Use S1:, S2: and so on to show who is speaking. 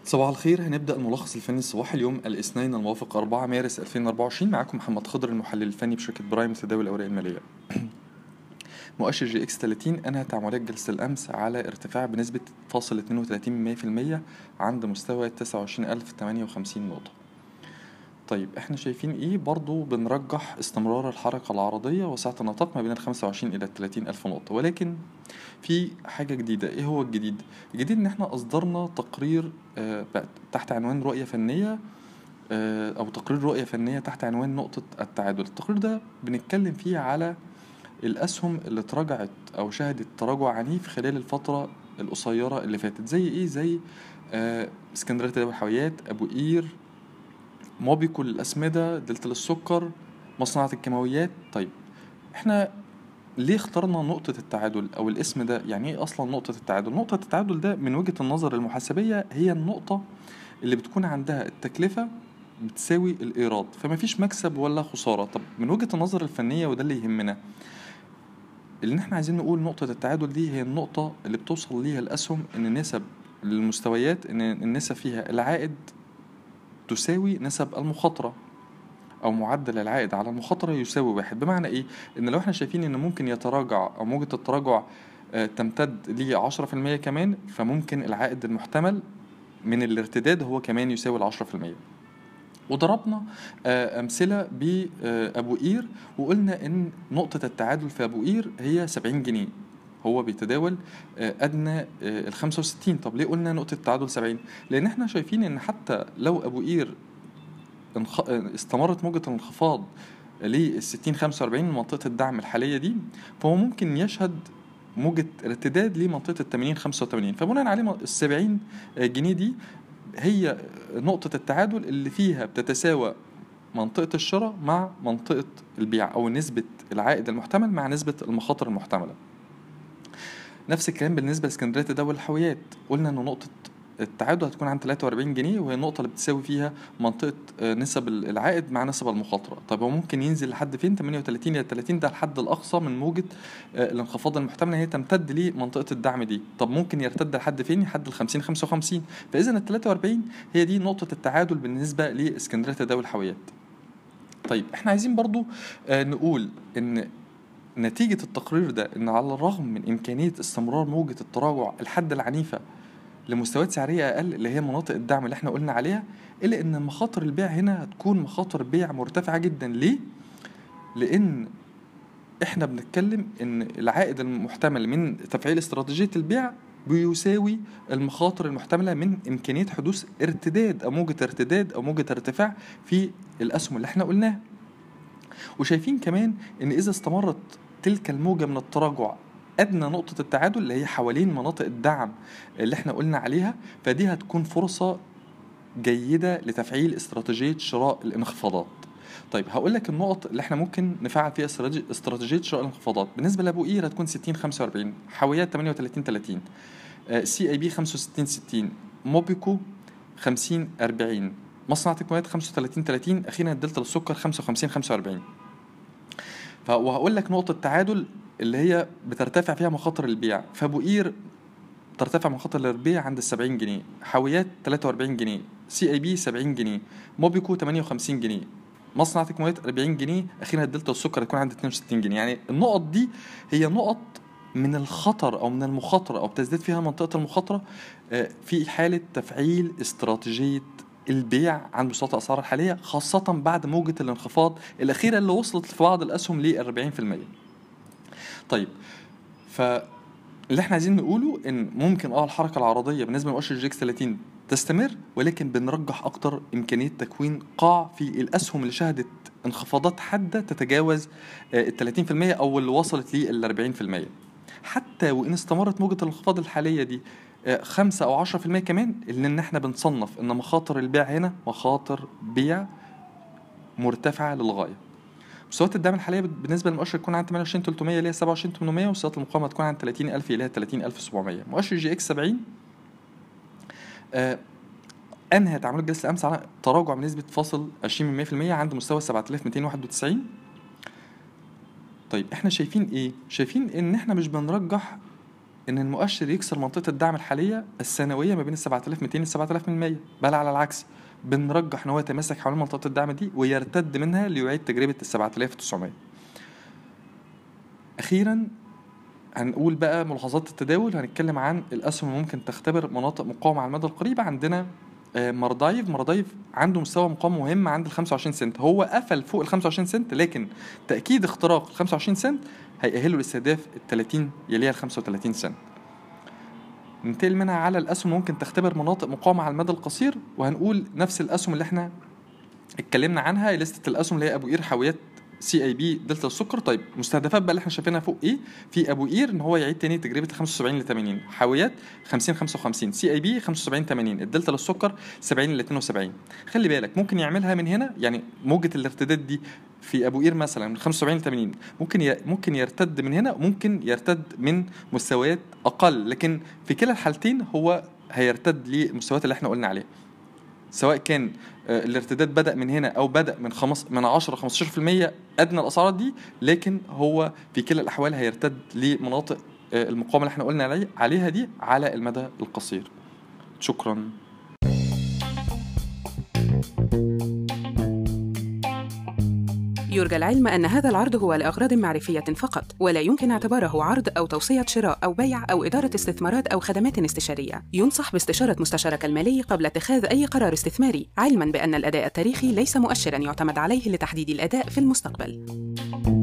S1: صباح الخير هنبدأ الملخص الفني الصباحي اليوم الاثنين الموافق 4 مارس 2024 معاكم محمد خضر المحلل الفني بشركة برايم تداول الأوراق المالية مؤشر جي اكس 30 انهى تعاملات جلسة الأمس على ارتفاع بنسبة فاصل 32% عند مستوى 29058 نقطة طيب احنا شايفين ايه برضو بنرجح استمرار الحركة العرضية وسعة النطاق ما بين ال 25 إلى 30 ألف نقطة ولكن في حاجة جديدة ايه هو الجديد؟ الجديد ان احنا أصدرنا تقرير آه، بقى تحت عنوان رؤية فنية آه، أو تقرير رؤية فنية تحت عنوان نقطة التعادل التقرير ده بنتكلم فيه على الأسهم اللي تراجعت أو شهدت تراجع عنيف خلال الفترة القصيرة اللي فاتت زي ايه؟ زي آه، اسكندرية تداول الحاويات أبو قير موبيكو للأسمدة دلتا للسكر مصنعة الكيماويات طيب احنا ليه اخترنا نقطة التعادل أو الاسم ده يعني ايه أصلا نقطة التعادل نقطة التعادل ده من وجهة النظر المحاسبية هي النقطة اللي بتكون عندها التكلفة بتساوي الإيراد فما فيش مكسب ولا خسارة طب من وجهة النظر الفنية وده اللي يهمنا اللي احنا عايزين نقول نقطة التعادل دي هي النقطة اللي بتوصل ليها الأسهم إن النسب المستويات إن النسب فيها العائد تساوي نسب المخاطرة أو معدل العائد على المخاطرة يساوي واحد بمعنى إيه؟ إن لو إحنا شايفين إن ممكن يتراجع أو موجة التراجع آه، تمتد ل 10% كمان فممكن العائد المحتمل من الارتداد هو كمان يساوي ال 10% وضربنا آه، أمثلة بأبو قير وقلنا إن نقطة التعادل في أبو قير هي 70 جنيه هو بيتداول آه، أدنى آه، ال 65 طب ليه قلنا نقطة التعادل 70 لأن احنا شايفين إن حتى لو أبو قير انخ... استمرت موجة الانخفاض لل 60 45 منطقة الدعم الحالية دي فهو ممكن يشهد موجة ارتداد لمنطقة ال 80 85 فبناء عليه ال 70 جنيه دي هي نقطة التعادل اللي فيها بتتساوى منطقة الشراء مع منطقة البيع أو نسبة العائد المحتمل مع نسبة المخاطر المحتملة نفس الكلام بالنسبة لاسكندرية تداول الحاويات قلنا إن نقطة التعادل هتكون عند 43 جنيه وهي النقطة اللي بتساوي فيها منطقة آه، نسب العائد مع نسب المخاطرة طب هو ممكن ينزل لحد فين 38 إلى 30 ده الحد الأقصى من موجة آه، الانخفاض المحتمل هي تمتد لمنطقة الدعم دي طب ممكن يرتد لحد فين لحد ال 50 55 فإذا ال 43 هي دي نقطة التعادل بالنسبة لاسكندرية تداول الحاويات طيب احنا عايزين برضو آه، نقول ان نتيجة التقرير ده ان على الرغم من امكانية استمرار موجة التراجع الحد العنيفة لمستويات سعرية أقل اللي هي مناطق الدعم اللي احنا قلنا عليها إلا إن مخاطر البيع هنا هتكون مخاطر بيع مرتفعة جدا ليه؟ لأن احنا بنتكلم إن العائد المحتمل من تفعيل استراتيجية البيع بيساوي المخاطر المحتملة من إمكانية حدوث ارتداد أو موجة ارتداد أو موجة ارتفاع في الأسهم اللي احنا قلناها وشايفين كمان إن إذا استمرت تلك الموجة من التراجع ادنى نقطه التعادل اللي هي حوالين مناطق الدعم اللي احنا قلنا عليها فدي هتكون فرصه جيده لتفعيل استراتيجيه شراء الانخفاضات طيب هقول لك النقط اللي احنا ممكن نفعل فيها استراتيجي- استراتيجيه شراء الانخفاضات بالنسبه لابو قير هتكون 60 45 حاويات 38 30 سي اي بي 65 60 موبيكو 50 40 مصنع تكوينات 35 30 اخيرا الدلتا للسكر 55 45 ف- وهقول لك نقطة تعادل اللي هي بترتفع فيها مخاطر البيع فابو قير ترتفع مخاطر البيع عند ال 70 جنيه حاويات 43 جنيه سي اي بي 70 جنيه موبيكو 58 جنيه مصنع تكوينات 40 جنيه اخيرا الدلتا والسكر هيكون عند 62 جنيه يعني النقط دي هي نقط من الخطر او من المخاطره او بتزداد فيها منطقه المخاطره آه، في حاله تفعيل استراتيجيه البيع عند مستويات الاسعار الحاليه خاصه بعد موجه الانخفاض الاخيره اللي وصلت في بعض الاسهم ل 40% طيب ف اللي احنا عايزين نقوله ان ممكن اه الحركه العرضيه بالنسبه لمؤشر جيكس 30 تستمر ولكن بنرجح اكتر امكانيه تكوين قاع في الاسهم اللي شهدت انخفاضات حاده تتجاوز آه، ال 30% او اللي وصلت لل 40% حتى وان استمرت موجه الانخفاض الحاليه دي آه، خمسة أو عشرة في المية كمان لأن إحنا بنصنف إن مخاطر البيع هنا مخاطر بيع مرتفعة للغاية مستويات الدعم الحالية بالنسبة للمؤشر تكون عند 28 300 اللي هي 27 800 ومستويات المقاومة تكون عند 30000 اللي هي 30700 مؤشر جي اكس 70 آه انهى تعاملات جلسة الامس على تراجع بنسبة فاصل 20% عند مستوى 7291 طيب احنا شايفين ايه؟ شايفين ان احنا مش بنرجح ان المؤشر يكسر منطقه الدعم الحاليه السنويه ما بين ال 7200 ل 7100 بل على العكس بنرجح ان هو يتماسك حول منطقه الدعم دي ويرتد منها ليعيد تجربه ال 7900 اخيرا هنقول بقى ملاحظات التداول هنتكلم عن الاسهم اللي ممكن تختبر مناطق مقاومه على المدى القريب عندنا آه، مردايف مردايف عنده مستوى مقاومه مهم عند ال 25 سنت هو قفل فوق ال 25 سنت لكن تاكيد اختراق ال 25 سنت هيأهله لاستهداف ال 30 يليها ال 35 سنت ننتقل منها على الاسهم ممكن تختبر مناطق مقاومه على المدى القصير وهنقول نفس الاسهم اللي احنا اتكلمنا عنها لستة الاسهم اللي هي ابو قير حاويات سي اي بي دلتا السكر طيب مستهدفات بقى اللي احنا شايفينها فوق ايه في ابو قير ان هو يعيد تاني تجربه ال 75 ل 80 حاويات 50 55 سي اي بي 75 80 الدلتا للسكر 70 ل 72 خلي بالك ممكن يعملها من هنا يعني موجه الارتداد دي في ابو قير مثلا من 75 ل 80 ممكن ي... ممكن يرتد من هنا ممكن يرتد من مستويات اقل لكن في كلا الحالتين هو هيرتد للمستويات اللي احنا قلنا عليها سواء كان آه، الارتداد بدا من هنا او بدا من خمس من 10 15% ادنى الاسعارات دي لكن هو في كلا الاحوال هيرتد لمناطق آه، المقاومه اللي احنا قلنا علي- عليها دي على المدى القصير شكرا
S2: يرجى العلم أن هذا العرض هو لأغراض معرفية فقط، ولا يمكن اعتباره عرض أو توصية شراء أو بيع أو إدارة استثمارات أو خدمات استشارية. ينصح باستشارة مستشارك المالي قبل اتخاذ أي قرار استثماري، علماً بأن الأداء التاريخي ليس مؤشراً يعتمد عليه لتحديد الأداء في المستقبل.